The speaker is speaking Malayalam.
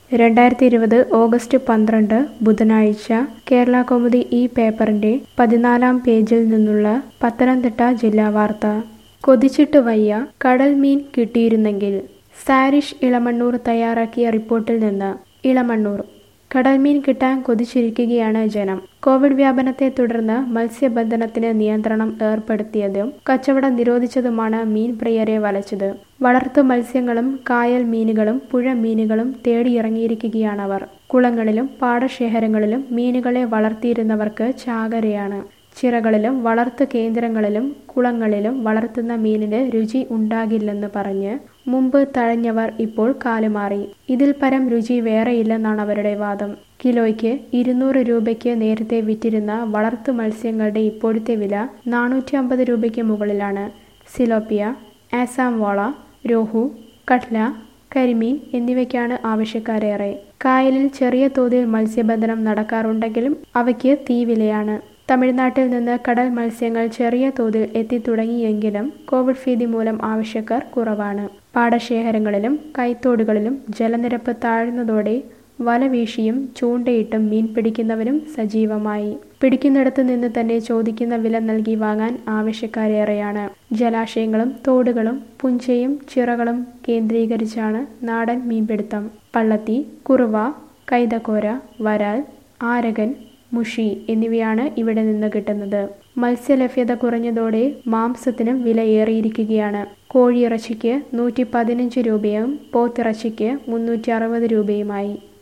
രണ്ടായിരത്തി ഇരുപത് ഓഗസ്റ്റ് പന്ത്രണ്ട് ബുധനാഴ്ച കേരള കൗമുദി ഈ പേപ്പറിന്റെ പതിനാലാം പേജിൽ നിന്നുള്ള പത്തനംതിട്ട ജില്ലാ വാർത്ത കൊതിച്ചിട്ട് വയ്യ കടൽ മീൻ കിട്ടിയിരുന്നെങ്കിൽ സാരിഷ് ഇളമണ്ണൂർ തയ്യാറാക്കിയ റിപ്പോർട്ടിൽ നിന്ന് ഇളമണ്ണൂർ കടൽമീൻ കിട്ടാൻ കൊതിച്ചിരിക്കുകയാണ് ജനം കോവിഡ് വ്യാപനത്തെ തുടർന്ന് മത്സ്യബന്ധനത്തിന് നിയന്ത്രണം ഏർപ്പെടുത്തിയതും കച്ചവടം നിരോധിച്ചതുമാണ് മീൻ പ്രിയരെ വലച്ചത് വളർത്തു മത്സ്യങ്ങളും കായൽ മീനുകളും പുഴ മീനുകളും തേടിയിറങ്ങിയിരിക്കുകയാണവർ കുളങ്ങളിലും പാടശേഖരങ്ങളിലും മീനുകളെ വളർത്തിയിരുന്നവർക്ക് ചാകരയാണ് ചിറകളിലും വളർത്തു കേന്ദ്രങ്ങളിലും കുളങ്ങളിലും വളർത്തുന്ന മീനിന് രുചി ഉണ്ടാകില്ലെന്ന് പറഞ്ഞ് മുമ്പ് തഴഞ്ഞവർ ഇപ്പോൾ കാലുമാറി ഇതിൽ പരം രുചി വേറെയില്ലെന്നാണ് അവരുടെ വാദം കിലോയ്ക്ക് ഇരുന്നൂറ് രൂപയ്ക്ക് നേരത്തെ വിറ്റിരുന്ന വളർത്തു മത്സ്യങ്ങളുടെ ഇപ്പോഴത്തെ വില നാനൂറ്റി അമ്പത് രൂപയ്ക്ക് മുകളിലാണ് സിലോപ്പിയ ആസാം വാള രോഹു കട്ല കരിമീൻ എന്നിവയ്ക്കാണ് ആവശ്യക്കാരേറെ കായലിൽ ചെറിയ തോതിൽ മത്സ്യബന്ധനം നടക്കാറുണ്ടെങ്കിലും അവയ്ക്ക് തീവിലയാണ് തമിഴ്നാട്ടിൽ നിന്ന് കടൽ മത്സ്യങ്ങൾ ചെറിയ തോതിൽ എത്തിത്തുടങ്ങിയെങ്കിലും കോവിഡ് ഭീതി മൂലം ആവശ്യക്കാർ കുറവാണ് പാടശേഖരങ്ങളിലും കൈത്തോടുകളിലും ജലനിരപ്പ് താഴ്ന്നതോടെ വല വീശിയും ചൂണ്ടയിട്ടും മീൻ പിടിക്കുന്നവരും സജീവമായി പിടിക്കുന്നിടത്ത് നിന്ന് തന്നെ ചോദിക്കുന്ന വില നൽകി വാങ്ങാൻ ആവശ്യക്കാരേറെയാണ് ജലാശയങ്ങളും തോടുകളും പുഞ്ചയും ചിറകളും കേന്ദ്രീകരിച്ചാണ് നാടൻ മീൻപിടുത്തം പള്ളത്തി കുറുവ കൈതക്കോര വരാൽ ആരകൻ മുഷി എന്നിവയാണ് ഇവിടെ നിന്ന് കിട്ടുന്നത് മത്സ്യലഭ്യത കുറഞ്ഞതോടെ മാംസത്തിനും വിലയേറിയിരിക്കുകയാണ് കോഴിയിറച്ചിക്ക് നൂറ്റി പതിനഞ്ച് രൂപയും പോത്തിറച്ചിക്ക് മുന്നൂറ്റി അറുപത് രൂപയുമായി